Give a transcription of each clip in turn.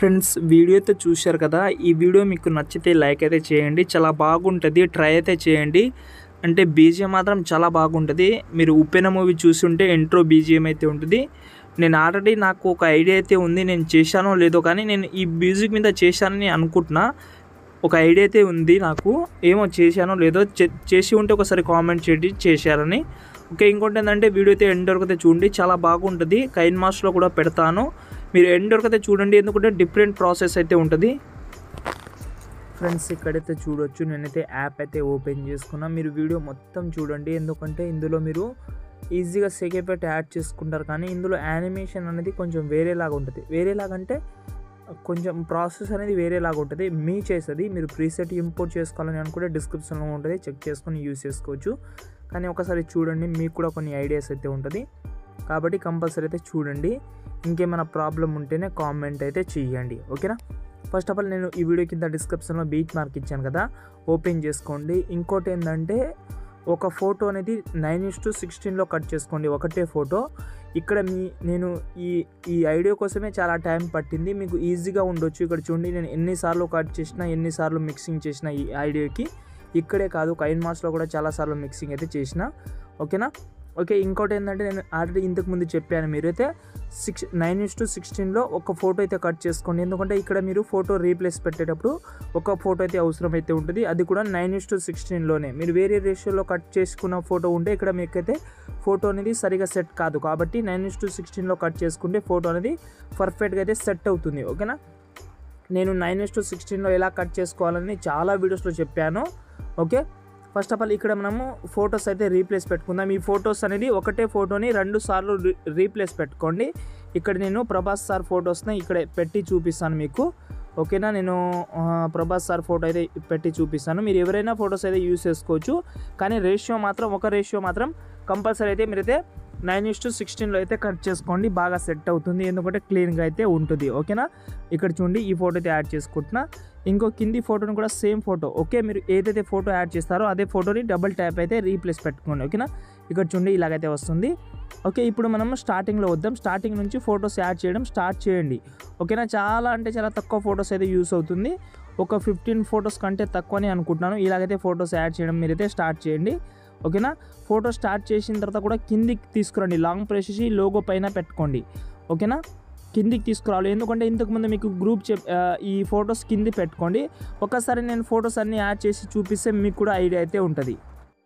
friends video అయితే చూశారు కదా ఈ వీడియో మీకు నచ్చితే లైక్ అయితే చేయండి చాలా బాగుంటుంది ట్రై అయితే చేయండి అంటే బీజిఎం మాత్రం చాలా బాగుంటుంది మీరు ఉప్పెన మూవీ చూసి ఉంటే ఎంట్రో బీజిఎం అయితే ఉంటుంది నేను ఆల్రెడీ నాకు ఒక ఐడియా అయితే ఉంది నేను చేశానో లేదో కానీ నేను ఈ మ్యూజిక్ మీద చేశానని అనుకుంటున్నా ఒక ఐడియా అయితే ఉంది నాకు ఏమో చేశానో లేదో చే- చేసి ఉంటే ఒకసారి కామెంట్ చేయండి చేశారని ఓకే ఇంకోటి ఏంటంటే వీడియో అయితే ఎండ్ వరకు అయితే చూడండి చాలా బాగుంటుంది కైన్ మాస్లో కూడా పెడతాను మీరు ఎండ్ వరకు అయితే చూడండి ఎందుకంటే డిఫరెంట్ ప్రాసెస్ అయితే ఉంటుంది ఫ్రెండ్స్ ఇక్కడైతే చూడొచ్చు నేనైతే యాప్ అయితే ఓపెన్ చేసుకున్నా మీరు వీడియో మొత్తం చూడండి ఎందుకంటే ఇందులో మీరు ఈజీగా సెకేపెట్ యాడ్ చేసుకుంటారు కానీ ఇందులో యానిమేషన్ అనేది కొంచెం వేరేలాగా ఉంటుంది వేరేలాగా అంటే కొంచెం ప్రాసెస్ అనేది వేరేలాగా ఉంటుంది మీ చేసేది మీరు ప్రీసెట్ ఇంపోర్ట్ చేసుకోవాలని అనుకుంటే డిస్క్రిప్షన్లో ఉంటుంది చెక్ చేసుకొని యూస్ చేసుకోవచ్చు కానీ ఒకసారి చూడండి మీకు కూడా కొన్ని ఐడియాస్ అయితే ఉంటుంది కాబట్టి కంపల్సరీ అయితే చూడండి ఇంకేమైనా ప్రాబ్లం ఉంటేనే కామెంట్ అయితే చేయండి ఓకేనా ఫస్ట్ ఆఫ్ ఆల్ నేను ఈ వీడియో కింద డిస్క్రిప్షన్లో బీట్ మార్క్ ఇచ్చాను కదా ఓపెన్ చేసుకోండి ఇంకోటి ఏంటంటే ఒక ఫోటో అనేది నైన్ ఇస్ టు సిక్స్టీన్లో కట్ చేసుకోండి ఒకటే ఫోటో ఇక్కడ మీ నేను ఈ ఈ ఐడియా కోసమే చాలా టైం పట్టింది మీకు ఈజీగా ఉండొచ్చు ఇక్కడ చూడండి నేను ఎన్నిసార్లు కట్ చేసినా ఎన్నిసార్లు మిక్సింగ్ చేసిన ఈ ఐడియాకి ఇక్కడే కాదు కైన్ మాస్లో కూడా చాలాసార్లు మిక్సింగ్ అయితే చేసిన ఓకేనా ఓకే ఇంకోటి ఏంటంటే నేను ఆల్రెడీ ఇంతకు ముందు చెప్పాను మీరైతే సిక్స్ నైన్ ఇస్ టు సిక్స్టీన్లో ఒక ఫోటో అయితే కట్ చేసుకోండి ఎందుకంటే ఇక్కడ మీరు ఫోటో రీప్లేస్ పెట్టేటప్పుడు ఒక ఫోటో అయితే అవసరం అయితే ఉంటుంది అది కూడా నైన్ ఇస్ టు సిక్స్టీన్లోనే మీరు వేరే రేషియోలో కట్ చేసుకున్న ఫోటో ఉంటే ఇక్కడ మీకైతే ఫోటో అనేది సరిగా సెట్ కాదు కాబట్టి నైన్ ఇస్ టు సిక్స్టీన్లో కట్ చేసుకుంటే ఫోటో అనేది పర్ఫెక్ట్గా అయితే సెట్ అవుతుంది ఓకేనా నేను నైన్ ఇస్ టు సిక్స్టీన్లో ఎలా కట్ చేసుకోవాలని చాలా వీడియోస్లో చెప్పాను ఓకే ఫస్ట్ ఆఫ్ ఆల్ ఇక్కడ మనము ఫొటోస్ అయితే రీప్లేస్ పెట్టుకుందాం ఈ ఫొటోస్ అనేది ఒకటే ఫోటోని రెండు సార్లు రీ- రీప్లేస్ పెట్టుకోండి ఇక్కడ నేను ప్రభాస్ సార్ ఫొటోస్ని ఇక్కడ పెట్టి చూపిస్తాను మీకు ఓకేనా నేను ఆ, ప్రభాస్ సార్ ఫోటో అయితే పెట్టి చూపిస్తాను మీరు ఎవరైనా ఫొటోస్ అయితే యూస్ చేసుకోవచ్చు కానీ రేషియో మాత్రం ఒక రేషియో మాత్రం కంపల్సరీ అయితే మీరైతే నైన్ ఇస్ టు సిక్స్టీన్లో అయితే కట్ చేసుకోండి బాగా సెట్ అవుతుంది ఎందుకంటే క్లీన్గా అయితే ఉంటుంది ఓకేనా ఇక్కడ చూడండి ఈ ఫోటో అయితే యాడ్ చేసుకుంటున్నా ఇంకో కింది ఫోటోని కూడా సేమ్ ఫోటో ఓకే మీరు ఏదైతే ఫోటో యాడ్ చేస్తారో అదే ఫోటోని డబుల్ ట్యాప్ అయితే రీప్లేస్ పెట్టుకోండి ఓకేనా ఇక్కడ చూడండి ఇలాగైతే వస్తుంది ఓకే ఇప్పుడు మనం స్టార్టింగ్లో వద్దాం స్టార్టింగ్ నుంచి ఫొటోస్ యాడ్ చేయడం స్టార్ట్ చేయండి ఓకేనా చాలా అంటే చాలా తక్కువ ఫొటోస్ అయితే యూస్ అవుతుంది ఒక ఫిఫ్టీన్ ఫొటోస్ కంటే తక్కువని అనుకుంటున్నాను ఇలాగైతే ఫొటోస్ యాడ్ చేయడం మీరైతే స్టార్ట్ చేయండి ఓకేనా ఫోటో స్టార్ట్ చేసిన తర్వాత కూడా కిందికి తీసుకురండి లాంగ్ ప్రెస్ చేసి లోగో పైన పెట్టుకోండి ఓకేనా కిందికి తీసుకురావాలి ఎందుకంటే ఇంతకుముందు మీకు గ్రూప్ చెప్ ఆ, ఈ ఫొటోస్ కింది పెట్టుకోండి ఒకసారి నేను ఫొటోస్ అన్నీ యాడ్ చేసి చూపిస్తే మీకు కూడా ఐడియా అయితే ఉంటుంది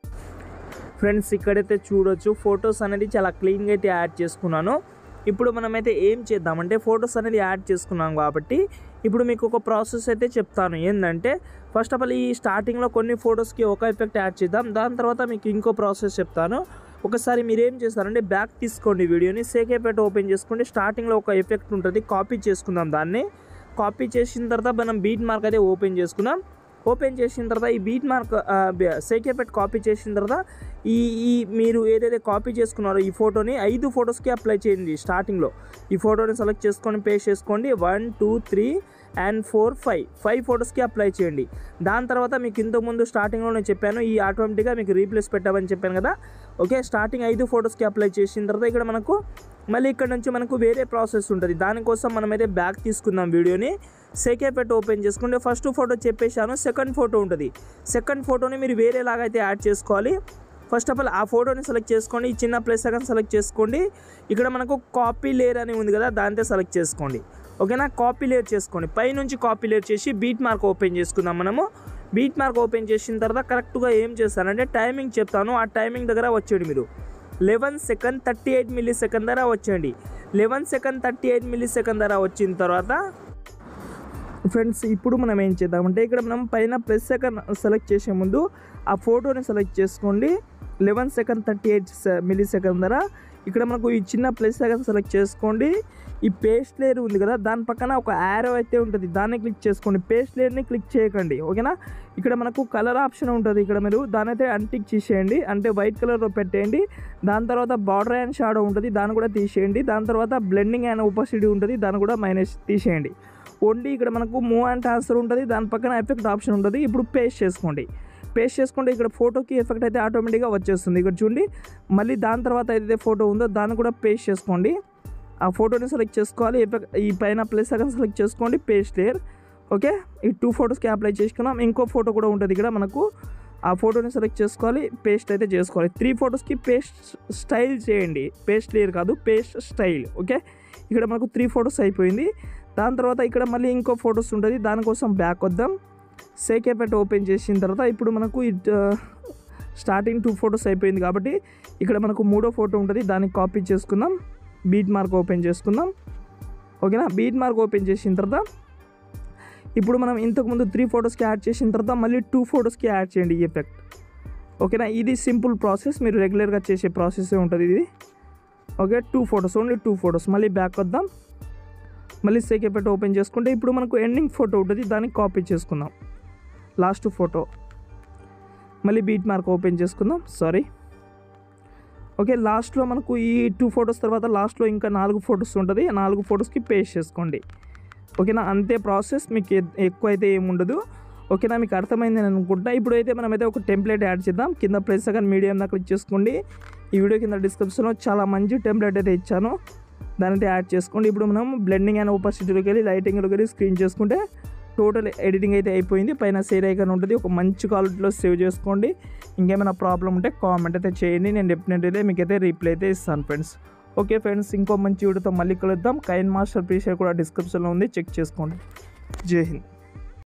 ఫ్రెండ్స్ ఇక్కడైతే చూడొచ్చు ఫొటోస్ అనేది చాలా క్లీన్గా అయితే యాడ్ చేసుకున్నాను ఇప్పుడు మనమైతే ఏం చేద్దామంటే ఫొటోస్ అనేది యాడ్ చేసుకున్నాం కాబట్టి ఇప్పుడు మీకు ఒక ప్రాసెస్ అయితే చెప్తాను ఏంటంటే ఫస్ట్ ఆఫ్ ఆల్ ఈ స్టార్టింగ్లో కొన్ని ఫొటోస్కి ఒక ఎఫెక్ట్ యాడ్ చేద్దాం దాని తర్వాత మీకు ఇంకో ప్రాసెస్ చెప్తాను ఒకసారి మీరు ఏం చేస్తారంటే బ్యాక్ తీసుకోండి వీడియోని సేకేపేట ఓపెన్ చేసుకోండి స్టార్టింగ్లో ఒక ఎఫెక్ట్ ఉంటుంది కాపీ చేసుకుందాం దాన్ని కాపీ చేసిన తర్వాత మనం బీట్ మార్క్ అయితే ఓపెన్ చేసుకుందాం ఓపెన్ చేసిన తర్వాత ఈ బీట్ మార్క్ సేకేపెట్ కాపీ చేసిన తర్వాత ఈ ఈ మీరు ఏదైతే కాపీ చేసుకున్నారో ఈ ఫోటోని ఐదు ఫొటోస్కి అప్లై చేయండి స్టార్టింగ్లో ఈ ఫోటోని సెలెక్ట్ చేసుకొని పేస్ట్ చేసుకోండి one two three and four five five ఫొటోస్కి అప్లై చేయండి దాని తర్వాత మీకు ఇంతకుముందు స్టార్టింగ్లో నేను చెప్పాను ఈ ఆటోమేటిక్గా మీకు రీప్లేస్ పెట్టామని చెప్పాను కదా ఓకే స్టార్టింగ్ ఐదు ఫొటోస్కి అప్లై చేసిన తర్వాత ఇక్కడ మనకు మళ్ళీ ఇక్కడ నుంచి మనకు వేరే ప్రాసెస్ ఉంటుంది దానికోసం మనమైతే బ్యాక్ తీసుకుందాం వీడియోని సెకేపెట్ ఓపెన్ చేసుకుంటే ఫస్ట్ ఫోటో చెప్పేశాను సెకండ్ ఫోటో ఉంటుంది సెకండ్ ఫోటోని మీరు వేరేలాగా అయితే యాడ్ చేసుకోవాలి ఫస్ట్ ఆఫ్ ఆల్ ఆ ఫోటోని సెలెక్ట్ చేసుకోండి ఈ చిన్న ప్లేస్ సెకండ్ సెలెక్ట్ చేసుకోండి ఇక్కడ మనకు కాపీ లేయర్ అని ఉంది కదా దాంతో సెలెక్ట్ చేసుకోండి ఓకేనా కాపీ లేయర్ చేసుకోండి పైనుంచి కాపీ లేయర్ చేసి బీట్ మార్క్ ఓపెన్ చేసుకుందాం మనము బీట్ మార్క్ ఓపెన్ చేసిన తర్వాత కరెక్ట్గా ఏం చేస్తానంటే టైమింగ్ చెప్తాను ఆ టైమింగ్ దగ్గర వచ్చేయండి మీరు eleven second thirty eight millisecond ధర వచ్చేయండి eleven second thirty eight millisecond ధర వచ్చిన తర్వాత ఫ్రెండ్స్ ఇప్పుడు మనం ఏం చేద్దామంటే ఇక్కడ మనం పైన ప్లస్ సెకండ్ సెలెక్ట్ చేసే ముందు ఆ ఫోటోని సెలెక్ట్ చేసుకోండి eleven second thirty eight millisecond ధర ఇక్కడ మనకు ఈ చిన్న ప్లస్ సెకండ్ సెలెక్ట్ చేసుకోండి ఈ పేస్ట్ లేయర్ ఉంది కదా దాని పక్కన ఒక యారో అయితే ఉంటుంది దాన్ని క్లిక్ చేసుకోండి పేస్ట్ లేయర్ని క్లిక్ చేయకండి ఓకేనా ఇక్కడ మనకు కలర్ ఆప్షన్ ఉంటుంది ఇక్కడ మీరు దాని అయితే అన్టిక్ చేసేయండి అంటే వైట్ కలర్లో పెట్టేయండి దాని తర్వాత బార్డర్ అండ్ షాడో ఉంటుంది దాన్ని కూడా తీసేయండి దాని తర్వాత బ్లెండింగ్ అండ్ ఉపసిటీ ఉంటుంది దాన్ని కూడా మైనస్ తీసేయండి ఓన్లీ ఇక్కడ మనకు మూవ్ అండ్ ట్రాన్స్ఫర్ ఉంటుంది దాని పక్కన ఎఫెక్ట్ ఆప్షన్ ఉంటుంది ఇప్పుడు పేస్ట్ చేసుకోండి పేస్ట్ చేసుకుంటే ఇక్కడ ఫోటోకి ఎఫెక్ట్ అయితే ఆటోమేటిక్గా వచ్చేస్తుంది ఇక్కడ చూడండి మళ్ళీ దాని తర్వాత ఏదైతే ఫోటో ఉందో దాన్ని కూడా పేస్ట్ చేసుకోండి ఆ ఫోటోని సెలెక్ట్ చేసుకోవాలి ఎఫెక్ట్ ఈ పైన ప్లస్ సెకండ్ సెలెక్ట్ చేసుకోండి పేస్ట్ లేయర్ ఓకే ఈ టూ ఫొటోస్కి అప్లై చేసుకున్నాం ఇంకో ఫోటో కూడా ఉంటుంది ఇక్కడ మనకు ఆ ఫోటోని సెలెక్ట్ చేసుకోవాలి పేస్ట్ అయితే చేసుకోవాలి త్రీ ఫొటోస్కి పేస్ట్ స్టైల్ చేయండి పేస్ట్ లేయర్ కాదు పేస్ట్ స్టైల్ ఓకే ఇక్కడ మనకు త్రీ ఫొటోస్ అయిపోయింది దాని తర్వాత ఇక్కడ మళ్ళీ ఇంకో ఫొటోస్ ఉంటుంది దానికోసం బ్యాక్ వద్దాం సేక్ ఎఫెక్ట్ ఓపెన్ చేసిన తర్వాత ఇప్పుడు మనకు ఇట్ స్టార్టింగ్ టూ ఫొటోస్ అయిపోయింది కాబట్టి ఇక్కడ మనకు మూడో ఫోటో ఉంటుంది దాన్ని కాపీ చేసుకుందాం బీట్ మార్క్ ఓపెన్ చేసుకుందాం ఓకేనా బీట్ మార్క్ ఓపెన్ చేసిన తర్వాత ఇప్పుడు మనం ఇంతకుముందు త్రీ ఫొటోస్కి యాడ్ చేసిన తర్వాత మళ్ళీ టూ ఫొటోస్కి యాడ్ చేయండి ఈ ఎఫెక్ట్ ఓకేనా ఇది సింపుల్ ప్రాసెస్ మీరు రెగ్యులర్గా చేసే ప్రాసెస్ ఉంటుంది ఇది okay two photos only two photos మళ్ళీ బ్యాక్ వద్దాం మళ్ళీ సేక్ ఎఫెక్ట్ ఓపెన్ చేసుకుంటే ఇప్పుడు మనకు ఎండింగ్ ఫోటో ఉంటుంది దాన్ని కాపీ చేసుకుందాం లాస్ట్ ఫోటో మళ్ళీ బీట్ మార్క్ ఓపెన్ చేసుకుందాం సారీ ఓకే లాస్ట్లో మనకు ఈ టూ ఫొటోస్ తర్వాత లాస్ట్లో ఇంకా నాలుగు ఫొటోస్ ఉంటుంది ఆ నాలుగు ఫొటోస్కి పేస్ట్ చేసుకోండి ఓకేనా అంతే ప్రాసెస్ మీకు ఎ- ఎక్కువ అయితే ఏముండదు ఓకేనా మీకు అర్థమైంది నేను అనుకుంటా ఇప్పుడు అయితే మనమైతే ఒక టెంప్లెట్ యాడ్ చేద్దాం కింద ప్రెస్ సెకండ్ మీడియం దాకా క్లిక్ చేసుకోండి ఈ వీడియో కింద డిస్క్రిప్షన్లో చాలా మంచి టెంప్లెట్ అయితే ఇచ్చాను దాని అయితే యాడ్ చేసుకోండి ఇప్పుడు మనం బ్లెండింగ్ అండ్ ఓపాసిటీలోకి వెళ్ళి లైటింగ్లోకి వెళ్ళి స్క్రీన్ చేసుకుంటే టోటల్ ఎడిటింగ్ అయితే అయిపోయింది పైన సేవ్ ఐకాన్ ఉంటుంది ఒక మంచి క్వాలిటీలో సేవ్ చేసుకోండి ఇంకేమైనా ప్రాబ్లం ఉంటే కామెంట్ అయితే చేయండి నేను డెఫినెట్ అయితే మీకు అయితే రిప్లై అయితే ఇస్తాను ఫ్రెండ్స్ ఓకే ఫ్రెండ్స్ ఇంకో మంచి వీడియోతో మళ్ళీ కలుద్దాం కైన్ మాస్టర్ ప్రీషియర్ కూడా డిస్క్రిప్షన్లో ఉంది చెక్ చేసుకోండి జై హింద్